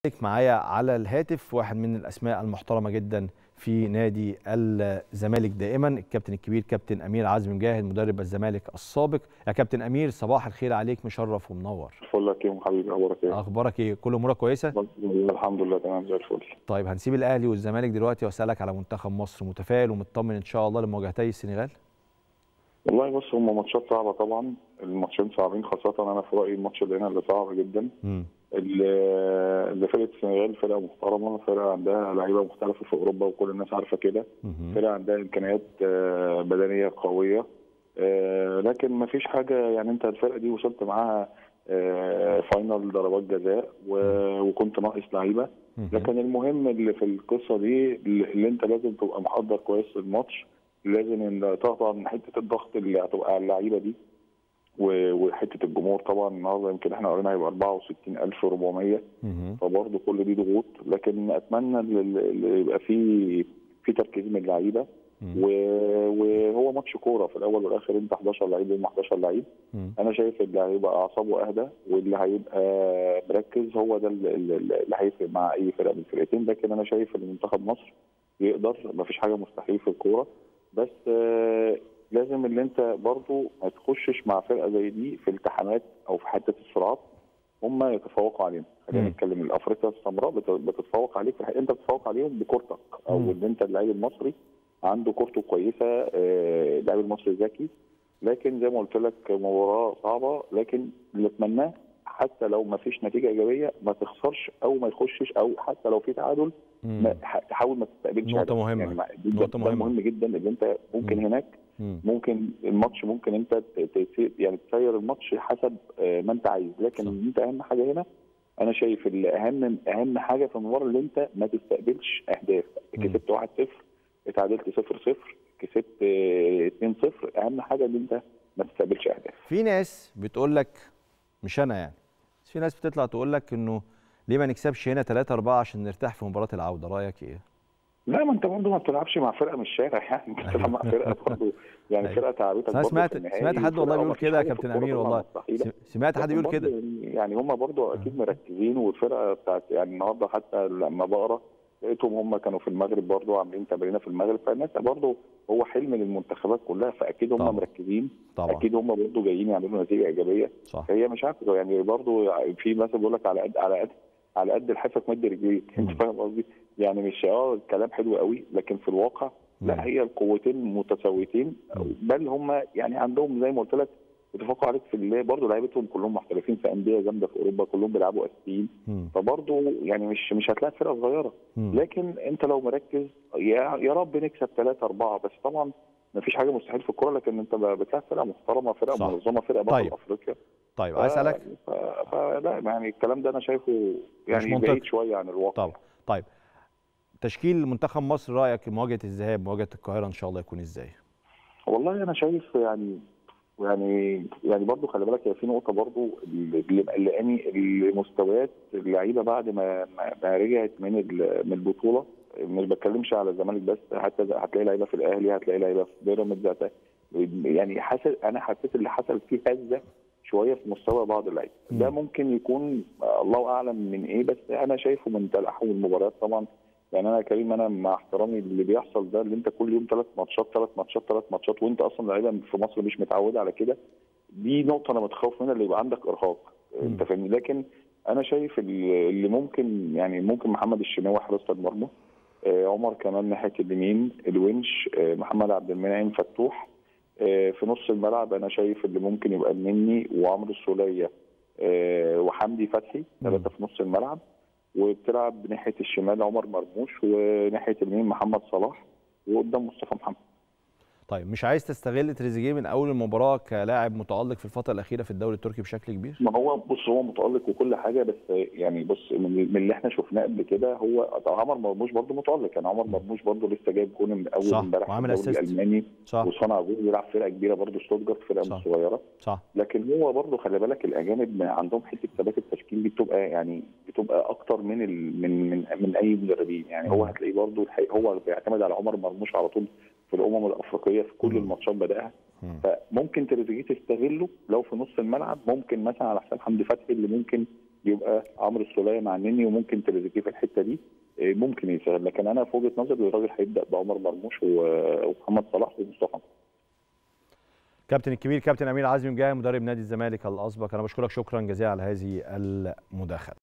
معايا على الهاتف واحد من الاسماء المحترمه جدا في نادي الزمالك دائما الكابتن الكبير كابتن امير عزمي مجاهد مدرب الزمالك السابق يا كابتن امير صباح الخير عليك مشرف ومنور فل لك يوم حبيبي اخبارك ايه اخبارك ايه كل امورك كويسه الحمد لله تمام زي الفل طيب هنسيب الاهلي والزمالك دلوقتي واسالك على منتخب مصر متفائل ومطمن ان شاء الله لمواجهتي السنغال والله بص هم ماتشات صعبه طبعا الماتشين صعبين خاصه انا في رايي الماتش اللي هنا اللي صعب جدا امم اللي اللي فرقه السنغال فرقه محترمه فرقه عندها لعيبه مختلفه في اوروبا وكل الناس عارفه كده مهم. فرقه عندها امكانيات آه، بدنيه قويه آه، لكن ما فيش حاجه يعني انت الفرقه دي وصلت معاها آه، فاينل ضربات جزاء و- وكنت ناقص لعيبه مهم. لكن المهم اللي في القصه دي اللي انت لازم تبقى محضر كويس للماتش لازم ان طبعا حته الضغط اللي هتبقى على اللعيبه دي و- وحته الجمهور طبعا النهارده يمكن احنا قرينا هيبقى 64400 مهم. فبرضه كل دي ضغوط لكن اتمنى ال- ال- يبقى في في تركيز من اللعيبه مم. و- وهو ماتش كوره في الاول والاخر انت 11 لعيب هم 11 لعيب مم. انا شايف اللي هيبقى اعصابه اهدى واللي هيبقى مركز هو ده اللي- اللي اللي هيفرق مع اي فرقه من الفرقتين لكن انا شايف ان منتخب مصر يقدر مفيش حاجه مستحيل في الكوره بس آه، لازم اللي انت برضو ما تخشش مع فرقه زي دي في التحامات او في حته السرعات هم يتفوقوا علينا خلينا مم. نتكلم الافريقيا السمراء بت- بتتفوق عليك في الحقيقة انت بتتفوق عليهم بكورتك او مم. ان انت اللعيب المصري عنده كورته كويسه آه، اللاعب المصري ذكي لكن زي ما قلت لك مباراه صعبه لكن اللي اتمناه حتى لو ما فيش نتيجه ايجابيه ما تخسرش او ما يخشش او حتى لو في تعادل مم. ما ح- تحاول ما تستقبلش نقطة هدف. مهمة. يعني ما- ده- نقطة ده مهمة. مهم جدا ان انت ممكن مم. هناك مم. ممكن الماتش ممكن انت ت- ت- يعني تسير الماتش حسب آه، ما انت عايز لكن صح. انت اهم حاجه هنا انا شايف اللي اهم اهم حاجه في المباراه اللي انت ما تستقبلش اهداف مم. كسبت 1-0 اتعادلت 0-0 كسبت آه، 2-0 اهم حاجه ان انت ما تستقبلش اهداف في ناس بتقول لك مش انا يعني بس في ناس بتطلع تقول لك انه ليه ما نكسبش هنا 3 4 عشان نرتاح في مباراه العوده رايك ايه لا ما انت برضه ما بتلعبش مع فرقه من الشارع يعني انت بتلعب مع فرقه برضه يعني أيوة. فرقه تعبتك بس انا برضه سمعت في النهائي سمعت حد والله وفرقة بيقول مفيش كده يا حاجة في كابتن الكورة امير طبعاً والله مستحيلة. سم- سمعت حد لكن بيقول كده برضه يعني هم برضه اكيد مركزين والفرقه بتاعت يعني النهارده حتى لما بقرا لقيتهم هم كانوا في المغرب برضه عاملين تمرينه في المغرب فالناس برضه هو حلم للمنتخبات كلها فاكيد هم طبعاً. مركزين طبعا اكيد هم برضه جايين يعملوا نتيجه ايجابيه صح هي مش عارف يعني برضه في مثل بيقول لك على قد على قد على قد لحافك مد رجليك انت مم. فاهم قصدي؟ يعني مش اه الكلام حلو قوي لكن في الواقع لا مم. هي القوتين متساويتين مم. بل هم يعني عندهم زي ما قلت لك بيتفوقوا عليك في اللي برضه لعيبتهم كلهم محترفين في انديه جامده في اوروبا كلهم بيلعبوا اساسيين مم. فبرضه يعني مش مش هتلاقي فرقه صغيره مم. لكن انت لو مركز يا يا رب نكسب ثلاثه اربعه بس طبعا ما فيش حاجه مستحيل في الكوره لكن انت بتلاعب فرقه محترمه فرقه صح. منظمه فرقه بطل طيب. افريقيا طيب عايز اسالك ف- فلا يعني الكلام ده انا شايفه يعني منطقي. بعيد شويه عن الواقع طبعا طيب تشكيل منتخب مصر رايك مواجهه الذهاب مواجهه القاهره ان شاء الله يكون ازاي والله انا شايف يعني يعني يعني برضه خلي بالك هي في نقطه برضه اللي اللي مقلقاني المستويات اللعيبه بعد ما ما ما رجعت من ال- من البطوله مش بتكلمش على الزمالك بس حتى هتلاقي لعيبه في الاهلي هتلاقي لعيبه في بيراميدز هت- يعني حاسس انا حسيت اللي حصل فيه هزه شويه في مستوى بعض اللعيبه مم. ده ممكن يكون الله اعلم من ايه بس انا شايفه من تلاحم المباريات طبعا يعني انا يا كريم انا مع احترامي اللي بيحصل ده اللي انت كل يوم ثلاث ماتشات ثلاث ماتشات ثلاث ماتشات وانت اصلا لعيبه في مصر مش متعوده على كده دي نقطه انا متخوف منها اللي يبقى عندك ارهاق انت مم. فاهمني لكن انا شايف اللي اللي ممكن يعني ممكن محمد الشناوي حراسه المرمى آه، عمر كمان ناحيه اليمين الونش آه، محمد عبد المنعم فتوح آه، في نص الملعب انا شايف اللي ممكن يبقى النني وعمرو السوليه آه، وحمدي فتحي ثلاثه في نص الملعب وبتلعب ناحيه الشمال عمر مرموش وناحيه اليمين محمد صلاح وقدام مصطفى محمد طيب مش عايز تستغل تريزيجيه من اول المباراه كلاعب متالق في الفتره الاخيره في الدوري التركي بشكل كبير ما هو بص هو متالق وكل حاجه بس يعني بص من من اللي احنا شفناه قبل كده هو عمر مرموش برضه متالق يعني عمر مرموش برضه لسه جايب جون من اول صح، امبارح في وعامل الدوري assist. الالماني صح وصنع جول بيلعب فرقه كبيره برضه شتوتجارت فرقه صح. مش صغيره صح لكن هو برضه خلي بالك الاجانب عندهم حته ثبات التشكيل دي بتبقى يعني بتبقى اكتر من ال من من من اي مدربين يعني هو مم. هتلاقيه برضه الحقيقة هو بيعتمد على عمر مرموش على طول في الامم الافريقيه في كل مم. الماتشات بداها مم. فممكن تريزيجيه تستغله لو في نص الملعب ممكن مثلا على حساب حمدي فتحي اللي ممكن يبقى عمرو السوليه مع النني وممكن تريزيجيه في الحته دي آه، ممكن يسهل لكن انا في وجهه نظري الراجل هيبدا بعمر مرموش و- ومحمد صلاح ومصطفى كابتن الكبير كابتن امير عزمي مجاهد مدرب نادي الزمالك الاسبق انا بشكرك شكرا جزيلا على هذه المداخله